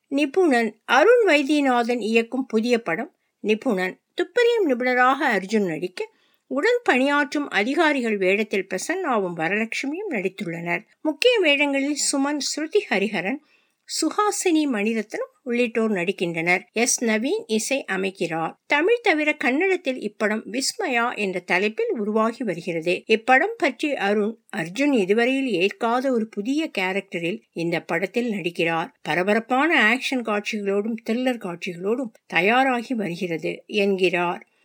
நிபுணன் அருண் வைத்தியநாதன் இயக்கும் புதிய படம் நிபுணன் துப்பறியும் நிபுணராக அர்ஜுன் நடிக்க உடன் பணியாற்றும் அதிகாரிகள் வேடத்தில் பிரசன்னாவும் வரலட்சுமியும் நடித்துள்ளனர் முக்கிய வேடங்களில் சுமன் ஸ்ருதி ஹரிஹரன் சுஹாசினி மணிரத்னம் உள்ளிட்டோர் நடிக்கின்றனர் எஸ் நவீன் இசை அமைக்கிறார் தமிழ் தவிர கன்னடத்தில் இப்படம் விஸ்மயா என்ற தலைப்பில் உருவாகி வருகிறது இப்படம் பற்றி அருண் அர்ஜுன் இதுவரையில் ஏற்காத ஒரு புதிய கேரக்டரில் இந்த படத்தில் நடிக்கிறார் பரபரப்பான ஆக்ஷன் காட்சிகளோடும் த்ரில்லர் காட்சிகளோடும் தயாராகி வருகிறது என்கிறார்